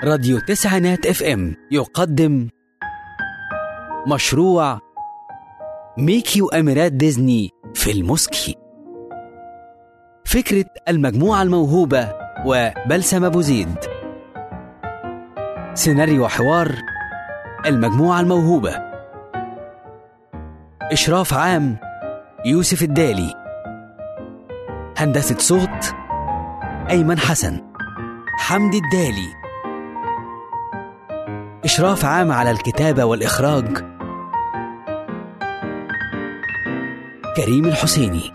راديو تسعينات اف ام يقدم مشروع ميكي وأميرات ديزني في الموسكي فكرة المجموعة الموهوبة وبلسم أبو زيد سيناريو وحوار المجموعة الموهوبة إشراف عام يوسف الدالي هندسة صوت أيمن حسن حمدي الدالي إشراف عام على الكتابة والإخراج كريم الحسيني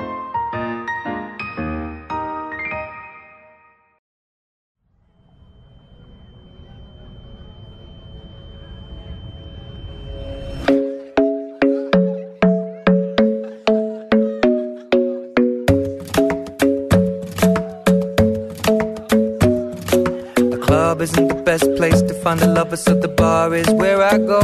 The club isn't the best place to find a lover, so the bar is where I go.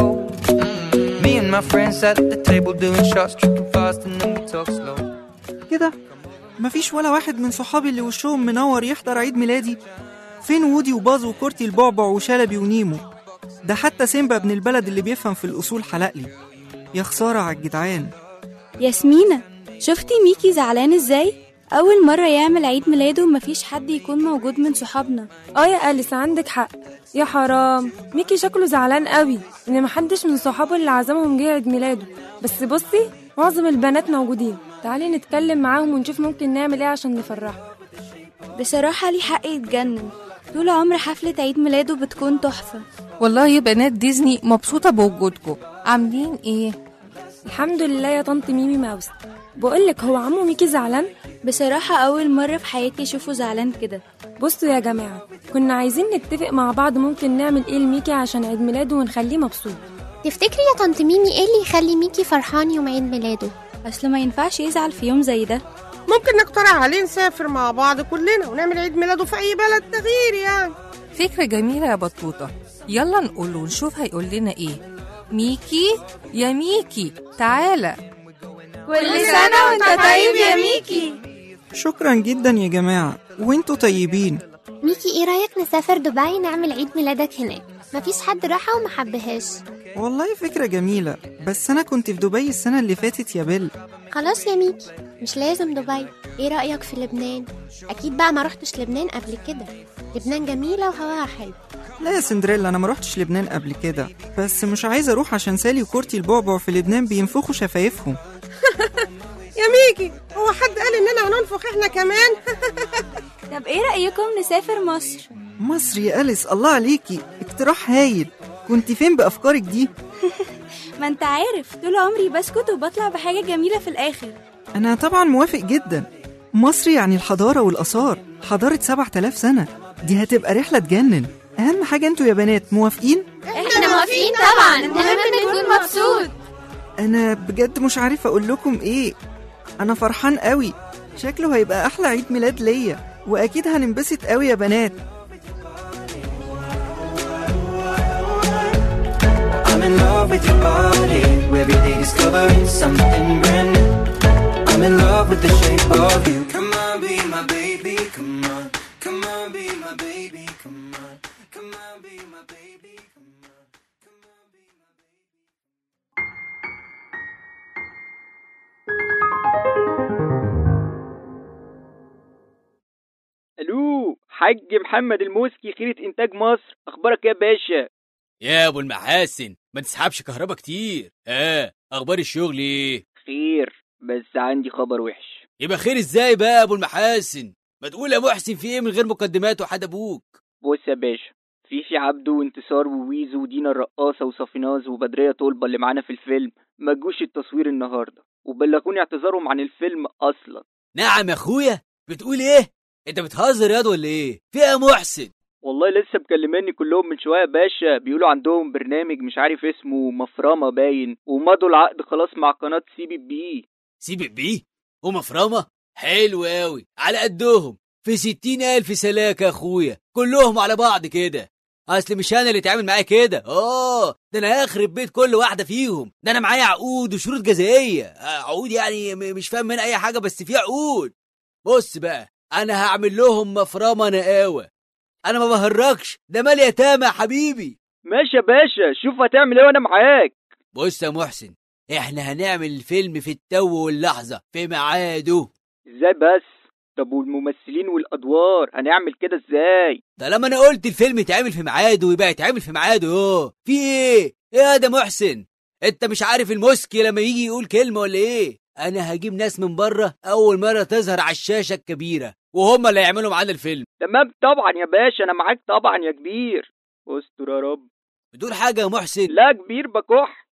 Me and my friends at the table doing shots, tripping fast, and then we talk slow. كده مفيش ولا واحد من صحابي اللي وشهم منور يحضر عيد ميلادي فين وودي وباز وكورتي البعبع وشلبي ونيمو ده حتى سيمبا ابن البلد اللي بيفهم في الأصول حلقلي يا خسارة على الجدعان ياسمينة شفتي ميكي زعلان ازاي؟ أول مرة يعمل عيد ميلاده ومفيش حد يكون موجود من صحابنا اه يا أليس عندك حق يا حرام ميكي شكله زعلان قوي ان محدش من صحابه اللي عزمهم جه عيد ميلاده بس بصي معظم البنات موجودين تعالي نتكلم معاهم ونشوف ممكن نعمل ايه عشان نفرحه بصراحة ليه حق يتجنن طول عمر حفلة عيد ميلاده بتكون تحفة والله يا بنات ديزني مبسوطة بوجودكم عاملين ايه؟ الحمد لله يا طنط ميمي ماوس بقولك هو عمو ميكي زعلان بصراحة أول مرة في حياتي أشوفه زعلان كده بصوا يا جماعة كنا عايزين نتفق مع بعض ممكن نعمل ايه لميكي عشان عيد ميلاده ونخليه مبسوط تفتكري يا طنط ميمي ايه اللي يخلي ميكي فرحان يوم عيد ميلاده أصل ما ينفعش يزعل في يوم زي ده ممكن نقترح عليه نسافر مع بعض كلنا ونعمل عيد ميلاده في أي بلد تغيير يعني فكرة جميلة يا بطوطة يلا نقول ونشوف هيقول لنا ايه ميكي يا ميكي تعالى كل سنة وانت طيب يا ميكي شكرا جدا يا جماعة وانتوا طيبين ميكي ايه رايك نسافر دبي نعمل عيد ميلادك هناك مفيش حد راحة وما حبهاش والله فكرة جميلة بس أنا كنت في دبي السنة اللي فاتت يا بيل خلاص يا ميكي مش لازم دبي ايه رايك في لبنان اكيد بقى ما رحتش لبنان قبل كده لبنان جميلة وهواها حلو لا يا سندريلا أنا ما روحتش لبنان قبل كده بس مش عايزة أروح عشان سالي وكورتي البعبع في لبنان بينفخوا شفايفهم يا ميكي هو حد قال إننا هننفخ إحنا كمان طب ايه رأيكم نسافر مصر؟ مصر يا أليس الله عليكي اقتراح هايل كنت فين بأفكارك دي؟ ما انت عارف طول عمري بسكت وبطلع بحاجة جميلة في الآخر أنا طبعا موافق جدا مصر يعني الحضارة والآثار حضارة 7000 سنة دي هتبقى رحلة تجنن أهم حاجة انتوا يا بنات موافقين؟ احنا موافقين طبعا المهم نكون مبسوط أنا بجد مش عارف أقول لكم إيه أنا فرحان قوي شكله هيبقى أحلى عيد ميلاد ليا وأكيد هننبسط قوي يا بنات I'm in love with your body. Every day discovering something brand new. I'm in love with the shape of you. Come on, be my baby. Come on. Come on, be my baby. Come on. Come on, be my baby. Come on. Come on, be my baby. الو حاج محمد الموسكي خيرة انتاج مصر اخبارك يا باشا يا ابو المحاسن ما تسحبش كهربا كتير ها اخبار الشغل ايه خير بس عندي خبر وحش يبقى خير ازاي بقى يا ابو المحاسن ما تقول يا محسن في ايه من غير مقدمات وحد ابوك بص يا باشا فيفي عبده وانتصار وويزو ودينا الرقاصة وصفيناز وبدرية طلبة اللي معانا في الفيلم ما جوش التصوير النهاردة وبلغوني اعتذارهم عن الفيلم اصلا نعم يا اخويا بتقول ايه انت بتهزر ياض ولا ايه في ايه يا محسن والله لسه مكلماني كلهم من شوية يا باشا بيقولوا عندهم برنامج مش عارف اسمه مفرمة باين ومضوا العقد خلاص مع قناة سي بي بي سيبك بيه ومفرمة حلو قوي على قدهم في ستين ألف سلاك يا أخويا كلهم على بعض كده أصل مش أنا اللي اتعامل معايا كده آه ده أنا هخرب بيت كل واحدة فيهم ده أنا معايا عقود وشروط جزائية آه، عقود يعني م- مش فاهم من أي حاجة بس في عقود بص بقى أنا هعمل لهم مفرمة نقاوة انا ما بهرجش ده مال يتامى يا حبيبي ماشي يا باشا شوف هتعمل ايه وانا معاك بص يا محسن احنا هنعمل الفيلم في التو واللحظة في ميعاده ازاي بس طب والممثلين والادوار هنعمل كده ازاي طالما انا قلت الفيلم يتعمل في ميعاده يبقى يتعمل في ميعاده يوه في ايه ايه يا ده محسن انت مش عارف المسكي لما يجي يقول كلمة ولا ايه انا هجيب ناس من بره اول مرة تظهر على الشاشة الكبيرة وهم اللي هيعملوا معانا الفيلم تمام طبعا يا باشا انا معاك طبعا يا كبير استر يا رب بتقول حاجة يا محسن لا كبير بكح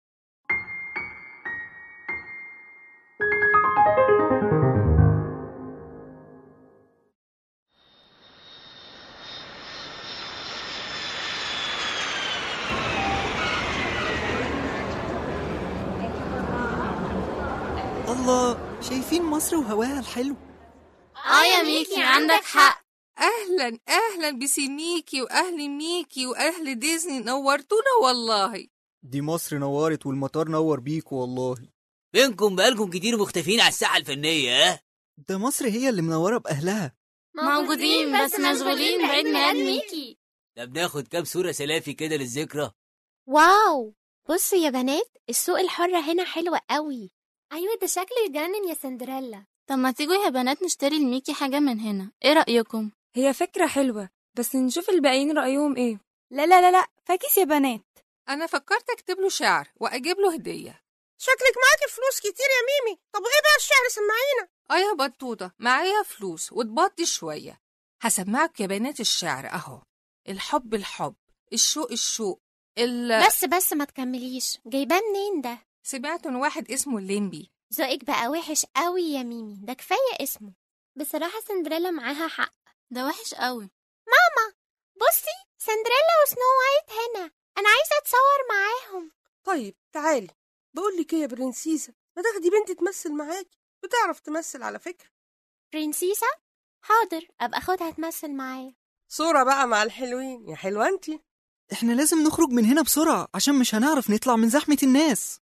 الله شايفين مصر وهواها الحلو اه يا ميكي عندك حق اهلا اهلا بسي ميكي واهل ميكي واهل ديزني نورتونا والله دي مصر نورت والمطار نور بيكوا والله بينكم بقالكم كتير مختفين على الساحة الفنية ها ده مصر هي اللي منورة بأهلها موجودين بس مشغولين بعيد ميلاد ميكي طب ناخد كام صورة سلافي كده للذكرى واو بصوا يا بنات السوق الحرة هنا حلوة قوي ايوه ده شكله يجنن يا سندريلا طب ما تيجوا يا بنات نشتري لميكي حاجة من هنا ايه رأيكم هي فكرة حلوة بس نشوف الباقيين رأيهم ايه لا لا لا لا فاكس يا بنات انا فكرت اكتب له شعر واجيب له هديه شكلك معاكي فلوس كتير يا ميمي طب ايه بقى الشعر سمعينا اه يا بطوطه معايا فلوس وتبطي شويه هسمعك يا بنات الشعر اهو الحب الحب الشوق الشوق ال بس بس ما تكمليش جايباه منين ده سمعت ان واحد اسمه الليمبي ذوقك بقى وحش قوي يا ميمي ده كفاية اسمه بصراحة سندريلا معاها حق ده وحش قوي ماما بصي سندريلا وسنو وايت هنا انا عايزة اتصور معاهم طيب تعالي بقول لك ايه يا برنسيسة ما تاخدي بنت تمثل معاكي بتعرف تمثل على فكرة برنسيسة حاضر ابقى اخدها تمثل معايا صورة بقى مع الحلوين يا حلوة انتي احنا لازم نخرج من هنا بسرعة عشان مش هنعرف نطلع من زحمة الناس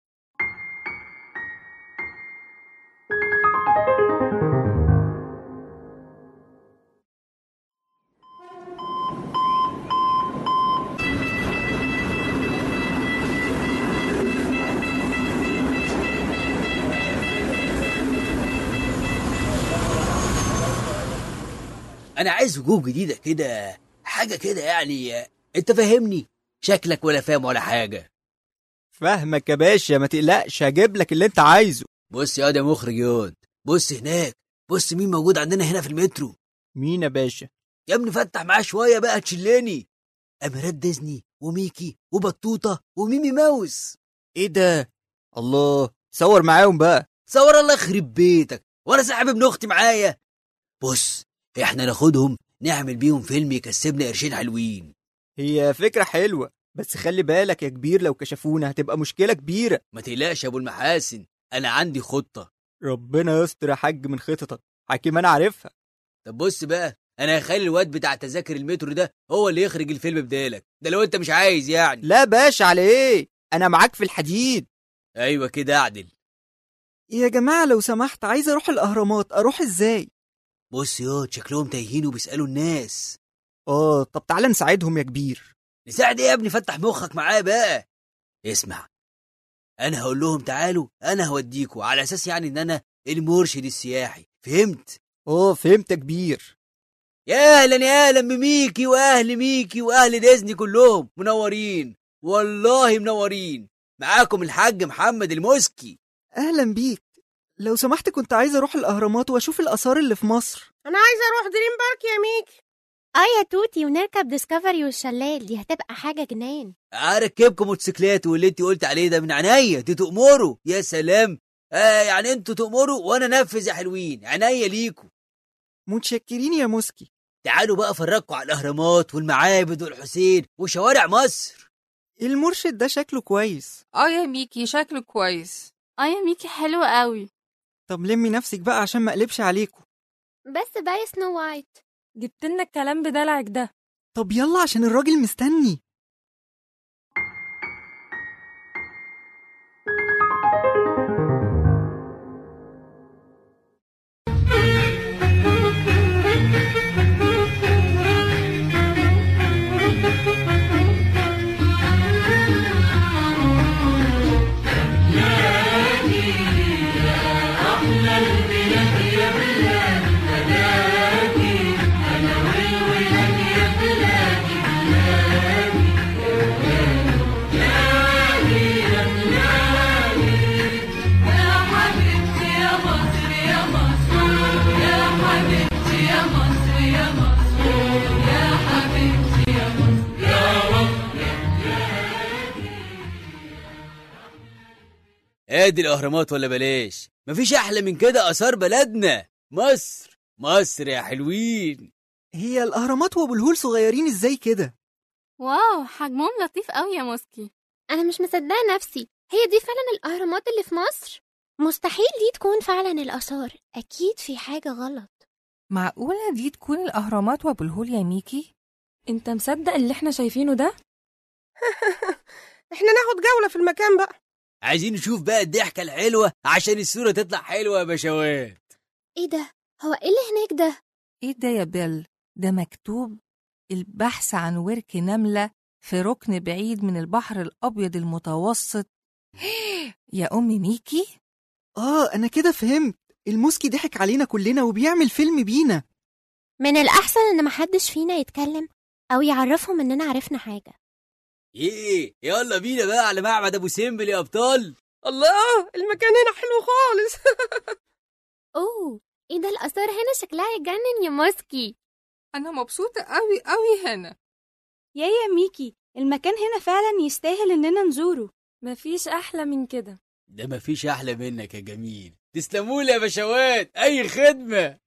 انا عايز وجوه جديدة كده حاجة كده يعني انت فاهمني شكلك ولا فاهم ولا حاجة فاهمك يا باشا ما تقلقش هجيب لك اللي انت عايزه بص يا ده مخرج ياض بص هناك بص مين موجود عندنا هنا في المترو مين يا باشا يا ابني فتح معاه شوية بقى تشلني أميرات ديزني وميكي وبطوطة وميمي ماوس ايه ده الله صور معاهم بقى صور الله يخرب بيتك وانا ساحب ابن اختي معايا بص احنا ناخدهم نعمل بيهم فيلم يكسبنا قرشين حلوين هي فكرة حلوة بس خلي بالك يا كبير لو كشفونا هتبقى مشكلة كبيرة ما تقلقش يا ابو المحاسن انا عندي خطة ربنا يستر يا حاج من خططك حكيم انا عارفها طب بص بقى انا هخلي الواد بتاع تذاكر المترو ده هو اللي يخرج الفيلم بدالك ده لو انت مش عايز يعني لا باشا على ايه انا معاك في الحديد ايوه كده اعدل يا جماعة لو سمحت عايز اروح الاهرامات اروح ازاي بص ياض شكلهم تايهين وبيسألوا الناس اه طب تعالى نساعدهم يا كبير نساعد ايه يا ابني فتح مخك معايا بقى اسمع انا هقول لهم تعالوا انا هوديكوا على اساس يعني ان انا المرشد السياحي فهمت اه فهمت يا كبير يا اهلا يا اهلا بميكي واهل ميكي واهل ديزني كلهم منورين والله منورين معاكم الحاج محمد المسكي اهلا بيك لو سمحت كنت عايز اروح الاهرامات واشوف الاثار اللي في مصر انا عايزة اروح دريم بارك يا ميكي اه يا توتي ونركب ديسكفري والشلال دي هتبقى حاجة جنان اركبكم موتوسيكلات واللي انت قلت عليه ده من عينيا دي تأمروا يا سلام آه يعني انتوا تأمروا وانا نفذ يا حلوين عينيا ليكوا متشكرين يا مسكي تعالوا بقى فرجكوا على الاهرامات والمعابد والحسين وشوارع مصر المرشد ده شكله كويس اه يا ميكي شكله كويس اه يا ميكي حلو قوي طب لمي نفسك بقى عشان ما اقلبش عليكم بس بقى يا سنو وايت جبت لنا الكلام بدلعك ده طب يلا عشان الراجل مستني بجد الاهرامات ولا بلاش مفيش احلى من كده اثار بلدنا مصر مصر يا حلوين هي الأهرامات وأبو الهول صغيرين إزاي كده؟ واو حجمهم لطيف قوي يا موسكي أنا مش مصدقة نفسي هي دي فعلا الأهرامات اللي في مصر؟ مستحيل دي تكون فعلا الآثار أكيد في حاجة غلط معقولة دي تكون الأهرامات وأبو الهول يا ميكي؟ انت مصدق اللي احنا شايفينه ده احنا ناخد جولة في المكان بقى عايزين نشوف بقى الضحكه الحلوه عشان الصوره تطلع حلوه يا بشوات إيه ده؟ هو إيه اللي هناك ده؟ إيه ده يا بيل؟ ده مكتوب البحث عن ورك نملة في ركن بعيد من البحر الأبيض المتوسط يا أم ميكي آه أنا كده فهمت الموسكي ضحك علينا كلنا وبيعمل فيلم بينا من الأحسن إن محدش فينا يتكلم أو يعرفهم إننا عرفنا حاجة ايه يلا بينا بقى على معبد ابو سمبل يا ابطال الله المكان هنا حلو خالص أوه إيه ده الآثار هنا شكلها يجنن يا موسكي أنا مبسوطة أوي أوي هنا يا يا ميكي المكان هنا فعلا يستاهل اننا نزوره مفيش احلى من كده ده مفيش احلى منك يا جميل تسلمولي يا بشوات اي خدمه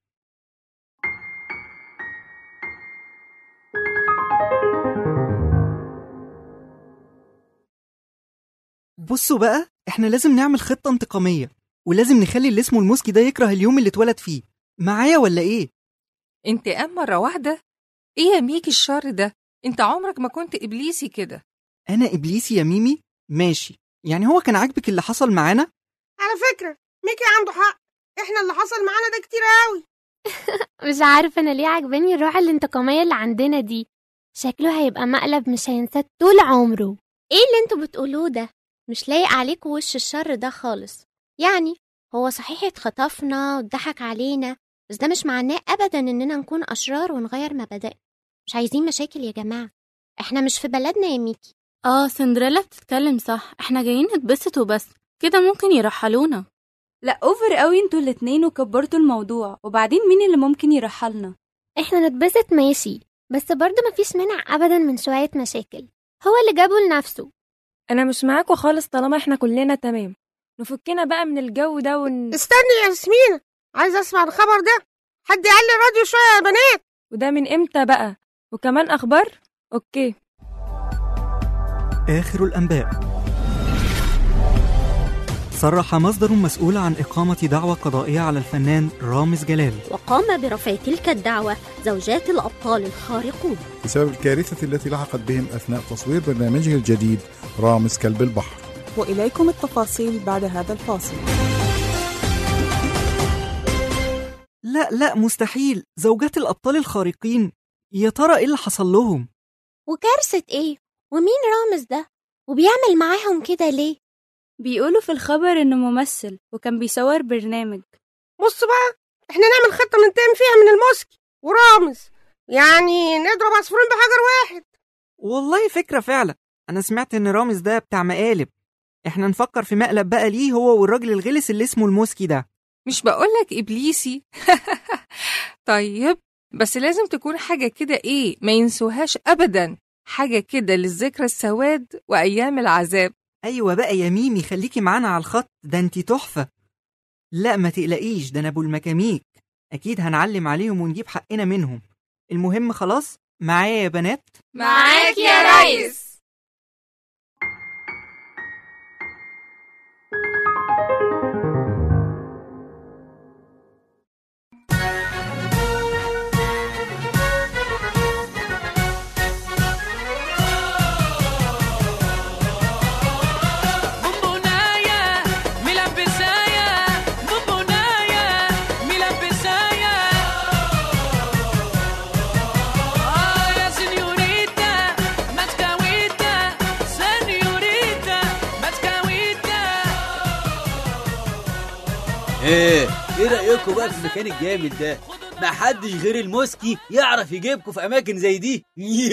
بصوا بقى إحنا لازم نعمل خطة انتقامية ولازم نخلي اللي اسمه الموسكي ده يكره اليوم اللي اتولد فيه معايا ولا إيه؟ انتقام مرة واحدة؟ إيه يا ميكي الشر ده؟ انت عمرك ما كنت إبليسي كده أنا إبليسي يا ميمي؟ ماشي يعني هو كان عاجبك اللي حصل معانا؟ على فكرة ميكي عنده حق احنا اللي حصل معانا ده كتير قوي مش عارفة أنا ليه عجباني الروح الانتقامية اللي عندنا دي شكله هيبقى مقلب مش هينساه طول عمره ايه اللي انتوا بتقولوه ده مش لايق عليكوا وش الشر ده خالص يعني هو صحيح اتخطفنا واتضحك علينا بس ده مش معناه أبدا إننا نكون أشرار ونغير مبادئنا مش عايزين مشاكل يا جماعة احنا مش في بلدنا يا ميكي اه سندريلا بتتكلم صح احنا جايين نتبسط وبس كده ممكن يرحلونا لا اوفر قوي انتوا الاتنين وكبرتوا الموضوع وبعدين مين اللي ممكن يرحلنا احنا نتبسط ماشي بس برضه مفيش مانع أبدا من شوية مشاكل هو اللي جابه لنفسه انا مش معاكوا خالص طالما احنا كلنا تمام نفكنا بقى من الجو ده ون... استني يا ياسمينة عايز اسمع الخبر ده حد يعلي الراديو شوية يا بنات وده من امتى بقى وكمان اخبار اوكي آخر الأنباء صرح مصدر مسؤول عن إقامة دعوى قضائية على الفنان رامز جلال وقام برفع تلك الدعوة زوجات الأبطال الخارقون بسبب الكارثة التي لحقت بهم أثناء تصوير برنامجه الجديد رامز كلب البحر وإليكم التفاصيل بعد هذا الفاصل لا لا مستحيل زوجات الأبطال الخارقين يا ترى إيه اللي حصل لهم؟ وكارثة إيه؟ ومين رامز ده؟ وبيعمل معاهم كده ليه؟ بيقولوا في الخبر انه ممثل وكان بيصور برنامج بص بقى احنا نعمل خطة ننتقم فيها من الموسكي ورامز يعني نضرب عصفورين بحجر واحد والله فكرة فعلا أنا سمعت إن رامز ده بتاع مقالب إحنا نفكر في مقلب بقى ليه هو والراجل الغلس اللي اسمه الموسكي ده مش بقولك إبليسي طيب بس لازم تكون حاجة كده إيه ما ينسوهاش أبدا حاجة كده للذكرى السواد وأيام العذاب أيوة بقى يا ميمي خليكي معانا على الخط ده انتي تحفة لا ما تقلقيش ده أنا أبو المكاميك أكيد هنعلم عليهم ونجيب حقنا منهم المهم خلاص معايا يا بنات معاك يا ريس بونبونايا ملبسايا بونبونايا ملبسايا آه يا سنيوريتا ماسكاويتا سنيوريتا ماسكاويتا ايه ايه رايكم بقى في المكان الجامد ده ما حدش غير الموسكي يعرف يجيبكم في اماكن زي دي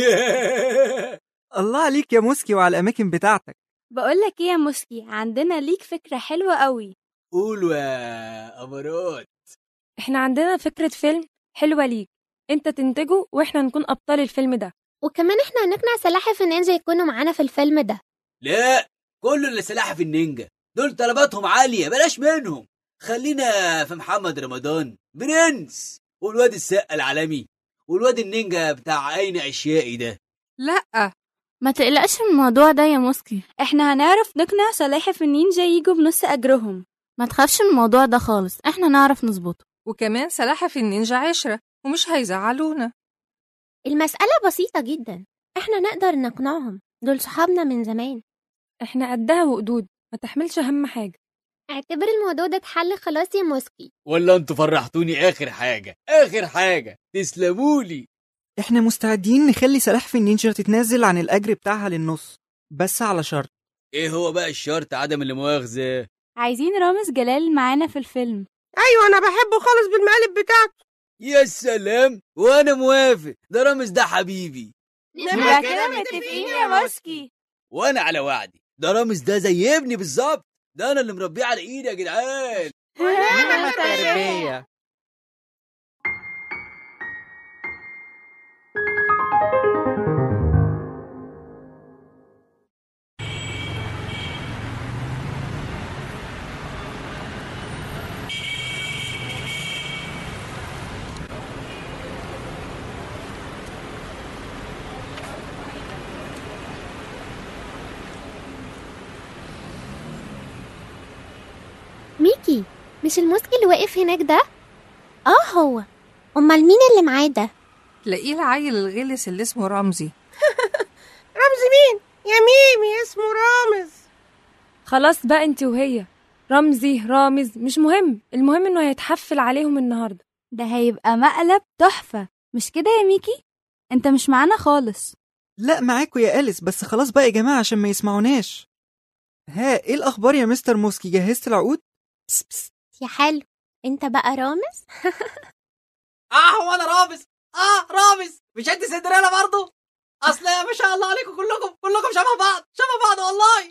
الله عليك يا موسكي وعلى الأماكن بتاعتك بقولك ايه يا موسكي عندنا ليك فكرة حلوة قوي قولوا يا امارات احنا عندنا فكرة فيلم حلوة ليك انت تنتجه واحنا نكون ابطال الفيلم ده وكمان احنا هنقنع سلاحف النينجا يكونوا معانا في الفيلم ده لا كله اللي سلاحف النينجا دول طلباتهم عالية بلاش منهم خلينا في محمد رمضان برنس والواد السقا العالمي والواد النينجا بتاع عين عشيائي ده لا ما تقلقش من الموضوع ده يا موسكي احنا هنعرف نقنع سلاحف النينجا يجوا بنص اجرهم ما تخافش من الموضوع ده خالص احنا نعرف نظبطه وكمان سلاحف النينجا عشرة ومش هيزعلونا المسألة بسيطة جدا احنا نقدر نقنعهم دول صحابنا من زمان احنا قدها وقدود ما تحملش هم حاجة اعتبر الموضوع ده اتحل خلاص يا موسكي ولا انتوا فرحتوني اخر حاجة اخر حاجة تسلمولي احنا مستعدين نخلي سلاحف النينجا تتنازل عن الأجر بتاعها للنص بس على شرط ايه هو بقى الشرط عدم المؤاخذة عايزين رامز جلال معانا في الفيلم ايوه انا بحبه خالص بالمقالب بتاعته يا سلام وانا موافق ده رامز ده حبيبي نبقى كده متفقين يا موسكي وانا على وعدي ده رامز ده زي ابني بالظبط ده انا اللي مربيه على ايدي يا جدعان ونعم التربية ميكي مش الموسكي اللي واقف هناك ده اه هو امال مين اللي معاه ده تلاقيه العيل الغلس اللي اسمه رمزي رمز مين يا ميمي اسمه رامز خلاص بقى انت وهي رمزي رامز مش مهم المهم انه هيتحفل عليهم النهارده ده هيبقى مقلب تحفة مش كده يا ميكي انت مش معانا خالص لا معاكوا يا أليس بس خلاص بقى يا جماعة عشان ما يسمعوناش ها ايه الأخبار يا مستر موسكي جهزت العقود؟ بس بس يا حلو انت بقى رامز اه هو انا رامز اه رامز مش انت سندريلا برضه اصل ما شاء الله عليكم كلكم كلكم شبه بعض شبه بعض والله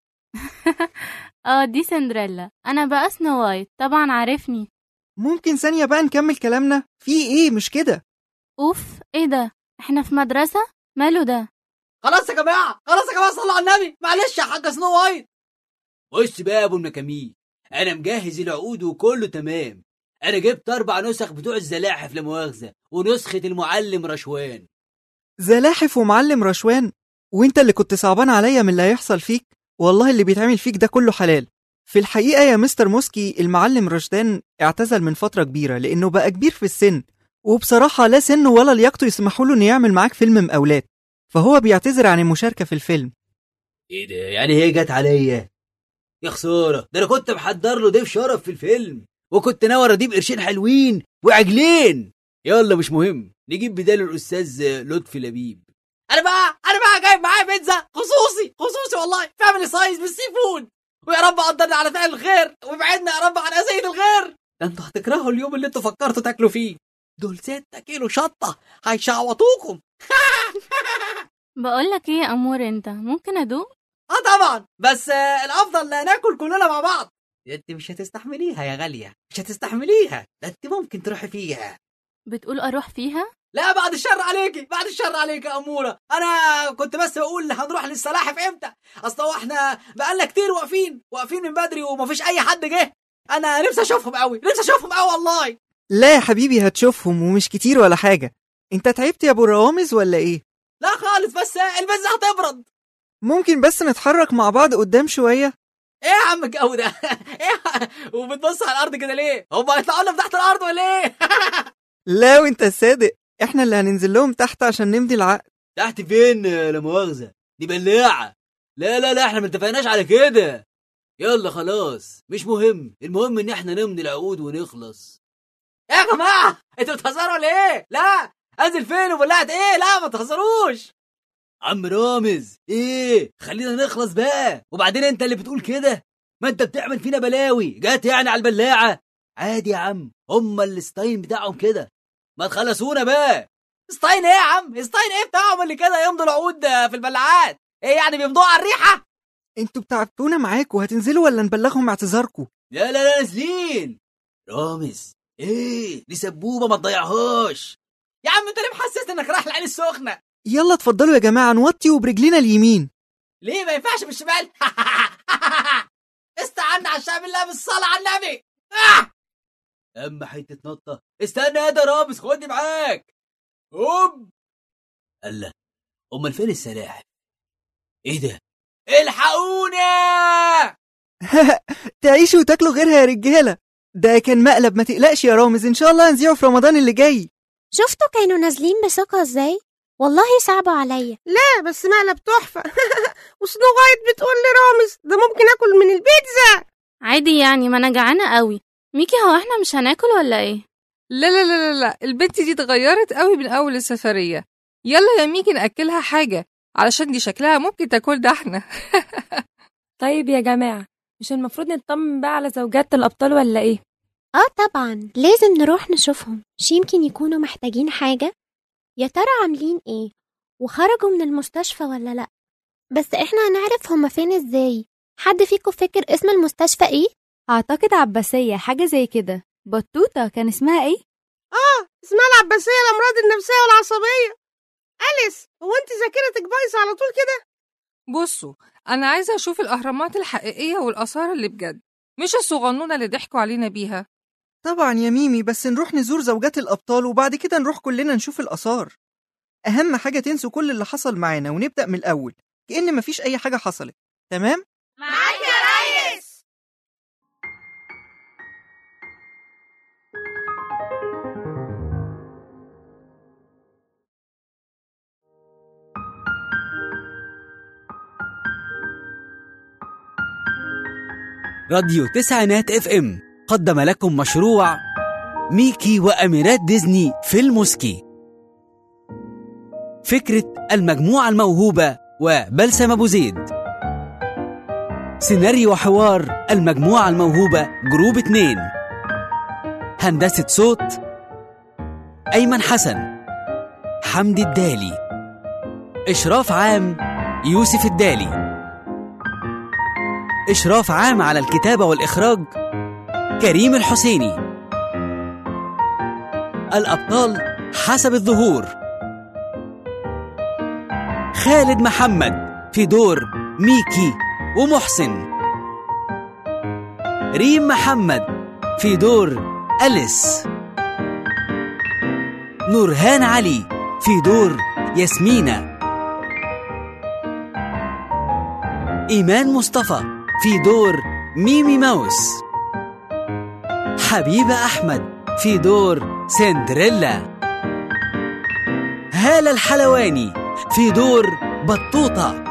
اه دي سندريلا انا بقى سنو وايت طبعا عارفني ممكن ثانية بقى نكمل كلامنا؟ في ايه مش كده؟ اوف ايه ده احنا في مدرسة ماله ده خلاص يا جماعه خلاص يا جماعه صلوا على النبي معلش يا حاجه سنو وايت بص بقى يا ابو المكاميل انا مجهز العقود وكله تمام انا جبت اربع نسخ بتوع الزلاحف لا مؤاخذه ونسخه المعلم رشوان زلاحف ومعلم رشوان وانت اللي كنت صعبان عليا من اللي هيحصل فيك والله اللي بيتعمل فيك ده كله حلال في الحقيقة يا مستر موسكي المعلم رشدان اعتزل من فترة كبيرة لأنه بقى كبير في السن وبصراحة لا سنه ولا لياقته يسمحوا له إنه يعمل معاك فيلم مقاولات فهو بيعتذر عن المشاركة في الفيلم ايه ده يعني هي جت عليا يا خساره ده انا كنت محضر له ضيف شرف في الفيلم وكنت ناوي اجيب قرشين حلوين وعجلين يلا مش مهم نجيب بداله الاستاذ لطفي لبيب انا بقى انا بقى جايب معايا بيتزا خصوصي خصوصي والله فاميلي سايز بالسي فود ويا رب قدرنا على فعل الخير وابعدنا يا رب عن اذيه الغير ده انتوا هتكرهوا اليوم اللي انتوا فكرتوا تاكلوا فيه دول ستة كيلو شطة هيشعوطوكم بقولك ايه يا امور انت ممكن ادوق اه طبعا بس آه، الافضل ناكل كلنا مع بعض انت مش هتستحمليها يا غالية مش هتستحمليها ده انت ممكن تروحي فيها بتقول اروح فيها لا بعد الشر عليكي بعد الشر عليكي يا اموره انا كنت بس بقول هنروح للسلاحف امتى اصل هو احنا بقالنا كتير واقفين واقفين من بدري ومفيش اي حد جه انا نفسي اشوفهم قوي نفسي اشوفهم قوي والله لا يا حبيبي هتشوفهم ومش كتير ولا حاجة انت تعبت يا ابو الروامز ولا ايه؟ لا خالص بس البيتزا هتبرد ممكن بس نتحرك مع بعض قدام شوية ايه يا عم الجو ده ايه وبتبص على الارض كده ليه هم هيطلعوا لنا تحت الارض ولا ايه لا وانت صادق احنا اللي هننزل لهم تحت عشان نمضي العقد تحت فين لا مؤاخذه دي بلاعه لا لا لا احنا ما اتفقناش على كده يلا خلاص مش مهم المهم ان احنا نمضي العقود ونخلص يا جماعه انتوا بتهزروا ولا ايه لا انزل فين وبلعت ايه لا ما تهزروش عم رامز ايه خلينا نخلص بقى وبعدين انت اللي بتقول كده ما انت بتعمل فينا بلاوي جات يعني على البلاعه عادي يا عم هما الستاين بتاعهم كده ما تخلصونا بقى ستاين ايه يا عم ستاين ايه بتاعهم اللي كده يمضوا العقود في البلاعات ايه يعني بيمضوا على الريحه انتوا بتعبتونا معاكوا هتنزلوا ولا نبلغهم اعتذاركم لا لا لا نازلين رامز ايه دي سبوبه ما تضيعهاش يا عم انت ليه محسسني انك رايح العين السخنه يلا اتفضلوا يا جماعة نوطي وبرجلينا اليمين ليه ما ينفعش بالشمال استعنا عشان بالله بالصلاة على النبي آه! اما حتة نطة استنى يا ده رامز خدني معاك هوب الله امال فين السلاحف ايه ده الحقونا تعيشوا وتاكلوا غيرها يا رجالة ده كان مقلب ما تقلقش يا رامز إن شاء الله هنذيعه في رمضان اللي جاي شفتوا كانوا نازلين بثقة ازاي والله صعبوا عليا لا بس مقلب تحفة وسنو وايت بتقول لرامز ده ممكن اكل من البيتزا عادي يعني ما انا جعانة قوي ميكي هو احنا مش هناكل ولا ايه لا لا لا لا لا البنت دي اتغيرت قوي من أول السفرية يلا يا ميكي نأكلها حاجة علشان دي شكلها ممكن تاكلنا احنا طيب يا جماعة مش المفروض نطمن بقى على زوجات الأبطال ولا إيه؟ اه طبعا لازم نروح نشوفهم مش يمكن يكونوا محتاجين حاجة يا ترى عاملين ايه وخرجوا من المستشفى ولا لا بس احنا هنعرف هما فين ازاي حد فيكم فاكر اسم المستشفى ايه اعتقد عباسية حاجة زي كده بطوطة كان اسمها ايه اه اسمها العباسية الأمراض النفسية والعصبية أليس هو أنت ذاكرتك بايظة على طول كده؟ بصوا أنا عايزة أشوف الأهرامات الحقيقية والآثار اللي بجد مش الصغنونة اللي ضحكوا علينا بيها طبعا يا ميمي بس نروح نزور زوجات الأبطال وبعد كده نروح كلنا نشوف الآثار أهم حاجة تنسوا كل اللي حصل معانا ونبدأ من الأول كأن مفيش أي حاجة حصلت تمام؟ معاك يا ريس راديو تسعينات اف ام قدم لكم مشروع ميكي وأميرات ديزني في الموسكي فكرة المجموعة الموهوبة وبلسم أبو زيد سيناريو وحوار المجموعة الموهوبة جروب اتنين هندسة صوت أيمن حسن حمدي الدالي إشراف عام يوسف الدالي إشراف عام على الكتابة والإخراج كريم الحسيني الأبطال حسب الظهور خالد محمد في دور ميكي ومحسن ريم محمد في دور أليس نورهان علي في دور ياسمينة إيمان مصطفى في دور ميمي ماوس حبيبة أحمد في دور سندريلا هالة الحلواني في دور بطوطة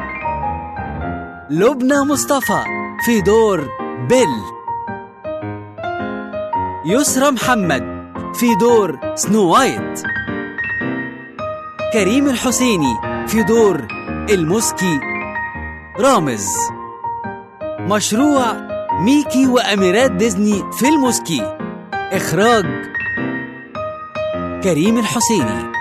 لبنى مصطفى في دور بيل يسرى محمد في دور سنو وايت كريم الحسيني في دور المسكي رامز مشروع ميكي وأميرات ديزني في الموسكي إخراج كريم الحسيني